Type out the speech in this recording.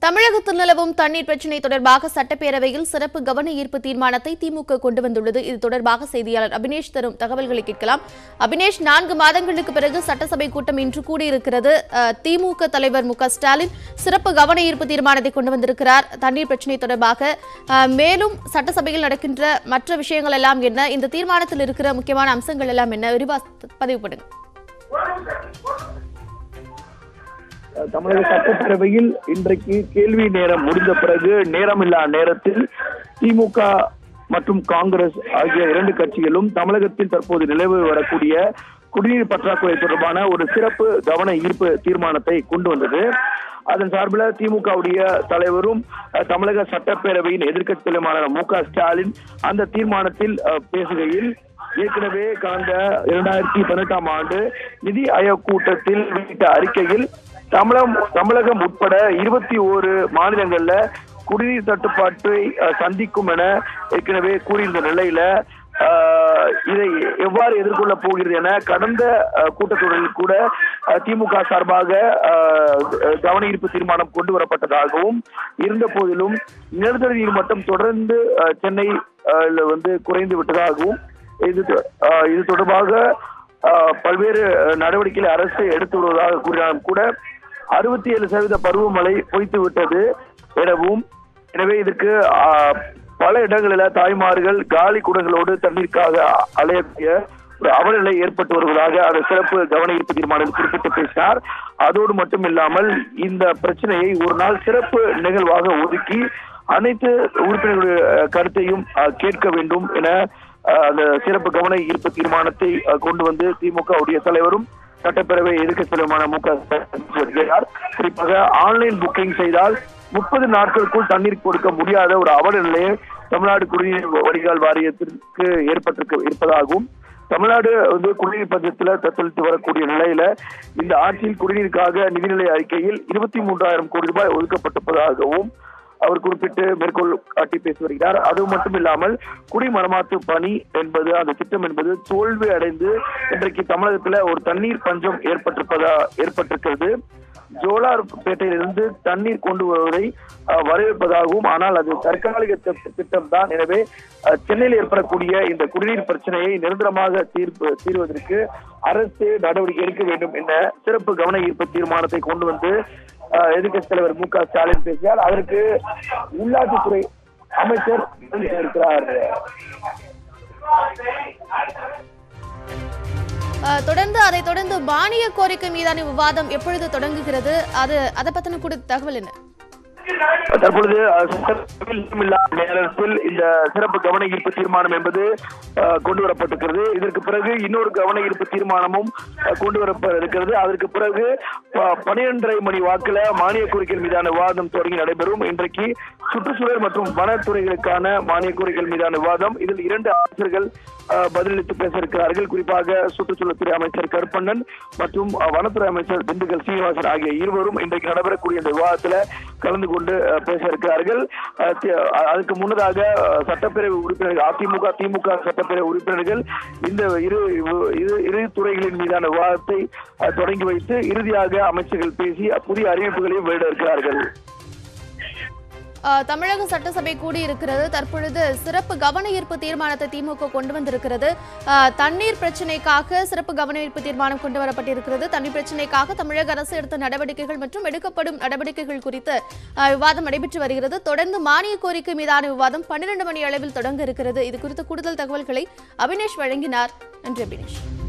தமிழகத்தில் நிலவும் தண்ணீர் பிரச்சினை தொடர்பாக சட்டப்பேரவையில் சிறப்பு கவன ஈர்ப்பு தீர்மானத்தை திமுக கொண்டு வந்துள்ளது இது தொடர்பாக செய்தியாளர் அபினேஷ் தரும் தகவல்களை கேட்கலாம் அபினேஷ் நான்கு மாதங்களுக்கு பிறகு சட்டசபை கூட்டம் இன்று கூடியிருக்கிறது அஹ், திமுக தலைவர் மு க ஸ்டாலின் சிறப்பு கவன ஈர்ப்பு தீர்மானத்தை கொண்டு வந்திருக்கிறார் தண்ணீர் பிரச்சினை தொடர்பாக அஹ், மேலும் சட்டசபையில் நடக்கின்ற மற்ற விஷயங்கள் எல்லாம் என்ன இந்த தீர்மானத்தில் இருக்கிற முக்கியமான அம்சங்கள் எல்லாம் என்ன விரிவா பதிவு பண்ணுங்க தமிழக சட்டப்பேரவையில் இன்றைக்கு கேள்வி நேரம் முடிந்த பிறகு நேரமில்லா நேரத்தில் திமுக மற்றும் காங்கிரஸ் ஆகிய இரண்டு கட்சிகளும் தமிழகத்தில் தற்போது நிலவு வரக்கூடிய குடிநீர் பற்றாக்குறை தொடர்பான ஒரு சிறப்பு கவன ஈர்ப்பு தீர்மானத்தை கொண்டு வந்தது அதன் சார்பில் திமுகவுடைய தலைவரும் அஹ், தமிழக சட்டப்பேரவையின் எதிர்க்கட்சி தலைவரான மு க ஸ்டாலின் அந்த தீர்மானத்தில் அஹ், பேசுகையில் ஏற்கனவே கடந்த இரண்டாயிரத்தி பதினெட்டாம் ஆண்டு நிதி ஆயோக் கூட்டத்தில் வெளியிட்ட அறிக்கையில் தமிழகம் தமிழகம் உட்பட இருபத்தி ஓரு மாநிலங்கள்ல குடிநீர் தட்டுப்பாட்டை அஹ், சந்திக்கும் என ஏற்கனவே கூறியிருந்த நிலையில அஹ், இதை எவ்வாறு எதிர்கொள்ள போகிறது என கடந்த அஹ், கூட்டத்தொடரில் கூட அஹ், திமுக சார்பாக அஹ், கவன ஈர்ப்பு தீர்மானம் கொண்டு வரப்பட்டதாகவும் இருந்த போதிலும் நிலத்தடி நீர் மட்டம் தொடர்ந்து அஹ், சென்னை அஹ், ல வந்து குறைந்து விட்டதாகவும் இது தொ- அஹ், இது தொடர்பாக அஹ், பல்வேறு அஹ், நடவடிக்கைகளை அரசு எடுத்து வருவதாக கூறினாலும் கூட அறுபத்தி ஏழு சதவீத பருவமழை பொய்த்து விட்டது எனவும் எனவே இதற்கு அஹ், பல இடங்களில தாய்மார்கள் காலி குடங்களோடு தண்ணீருக்காக அலையக்கூடிய ஒரு அவலநிலை ஏற்பட்டு வருவதாக அந்த சிறப்பு கவன ஈர்ப்பு தீர்மானம் குறிப்பிட்டு பேசினார் அதோடு மட்டும் இல்லாமல் இந்த பிரச்சனையை ஒரு நாள் சிறப்பு நிகழ்வாக ஒதுக்கி அனைத்து உறுப்பினர்களுடைய அஹ், கருத்தையும் அஹ், கேட்க வேண்டும் என அஹ், அந்த சிறப்பு கவன ஈர்ப்பு தீர்மானத்தை அஹ், கொண்டு வந்து திமுக உடைய தலைவரும் சட்டப்பேரவை எதிர்க்கட்சி தலைவரான மு க ஸ்டாலின் வருகிறார் குறிப்பாக ஆன்லைன் புக்கிங் செய்தால் முப்பது நாட்களுக்குள் தண்ணீர் கொடுக்க முடியாத ஒரு அவல நிலையை தமிழ்நாடு குடிநீர் வடிகால் வாரியத்திற்கு ஏற்பட்டிருக்க இருப்பதாகவும் தமிழ்நாடு வந்து குடிநீர் பஞ்சத்துல தத்தளித்து வரக்கூடிய நிலையில இந்த ஆட்சியில் குடிநீருக்காக நிதிநிலை அறிக்கையில் இருபத்தி மூன்றாயிரம் கோடி ரூபாய் ஒதுக்கப்பட்டிருப்பதாகவும் அவர் குறிப்பிட்டு மேற்கோள் காட்டி பேசி வருகிறார் அது மட்டும் இல்லாமல் குடிமரமாத்து பணி என்பது அந்த திட்டம் என்பது தோல்வி அடைந்து இன்றைக்கு தமிழகத்துல ஒரு தண்ணீர் பஞ்சம் ஏற்பட்டிருப்பதா ஏற்பட்டிருக்கிறது ஜோலார்பேட்டையிலிருந்து தண்ணீர் கொண்டு வருவதை அஹ், வரவேற்பதாகவும் ஆனால் அது தற்காலிக திட்டம் தான் எனவே அஹ், சென்னையில் ஏற்படக்கூடிய இந்த குடிநீர் பிரச்சனையை நிரந்தரமாக தீர்ப்பு தீர்வதற்கு அரசு நடவடிக்கை எடுக்க வேண்டும் என்ற சிறப்பு கவன ஈர்ப்பு தீர்மானத்தை கொண்டு வந்து அஹ், எதிர்க்கட்சி தலைவர் மு க ஸ்டாலின் பேசினார் அதற்கு உள்ளாட்சித்துறை அமைச்சர் இருக்கிறார் அஹ், தொடர்ந்து அதைத் தொடர்ந்து மானிய கோரிக்கை மீதான விவாதம் எப்பொழுது தொடங்குகிறது அது அதை பத்தின கூட தகவல் என்ன தற்பொழுது அஹ், சட்டசபையில் இல்லாத நேரத்தில் இந்த சிறப்பு கவன ஈர்ப்பு தீர்மானம் என்பது அஹ், கொண்டு வரப்பட்டிருக்கிறது இதற்கு பிறகு இன்னொரு கவன ஈர்ப்பு தீர்மானமும் அஹ், கொண்டு வரப்பட இருக்கிறது அதற்கு பிறகு ப- பனிரெண்டரை மணி வாக்குல மானிய கோரிக்கைகள் மீதான விவாதம் தொடங்கி நடைபெறும் இன்றைக்கு சுற்றுச்சூழல் மற்றும் வனத்துறைகளுக்கான மானிய கோரிக்கைகள் மீதான விவாதம் இதில் இரண்டு அமைச்சர்கள் அஹ், பதிலளித்து பேச இருக்கிறார்கள் குறிப்பாக சுற்றுச்சூழல்துறை அமைச்சர் கருப்பண்ணன் மற்றும் அஹ், வனத்துறை அமைச்சர் திண்டுக்கல் சீனிவாசன் ஆகிய இருவரும் இன்றைக்கு நடைபெறக்கூடிய இந்த விவாதத்துல கலந்து கொண்டு அஹ், பேச இருக்கிறார்கள் அஹ், தி- அஹ், அதுக்கு முன்னதாக அஹ், சட்டப்பேரவை உறுப்பினர்கள் அதிமுக திமுக சட்டப்பேரவை உறுப்பினர்கள் இந்த இரு இரு இரு துறைகளின் மீதான விவாதத்தை அஹ், தொடங்கி வைத்து இறுதியாக அமைச்சர்கள் பேசி புதிய அறிவிப்புகளையும் வெளியிட இருக்கிறார்கள் அஹ், தமிழக சட்டசபை கூடியிருக்கிறது தற்பொழுது சிறப்பு கவன ஈர்ப்பு தீர்மானத்தை திமுக கொண்டு வந்திருக்கிறது அஹ், தண்ணீர் பிரச்சினைக்காக சிறப்பு கவன ஈர்ப்பு தீர்மானம் கொண்டு வரப்பட்டிருக்கிறது தண்ணீர் பிரச்சினைக்காக தமிழக அரசு எடுத்த நடவடிக்கைகள் மற்றும் எடுக்கப்படும் நடவடிக்கைகள் குறித்து அஹ், விவாதம் நடைபெற்று வருகிறது தொடர்ந்து மானிய கோரிக்கை மீதான விவாதம் பன்னிரண்டு மணி அளவில் தொடங்க இருக்கிறது இது குறித்த கூடுதல் தகவல்களை அபினேஷ் வழங்கினார் நன்றி அபினேஷ்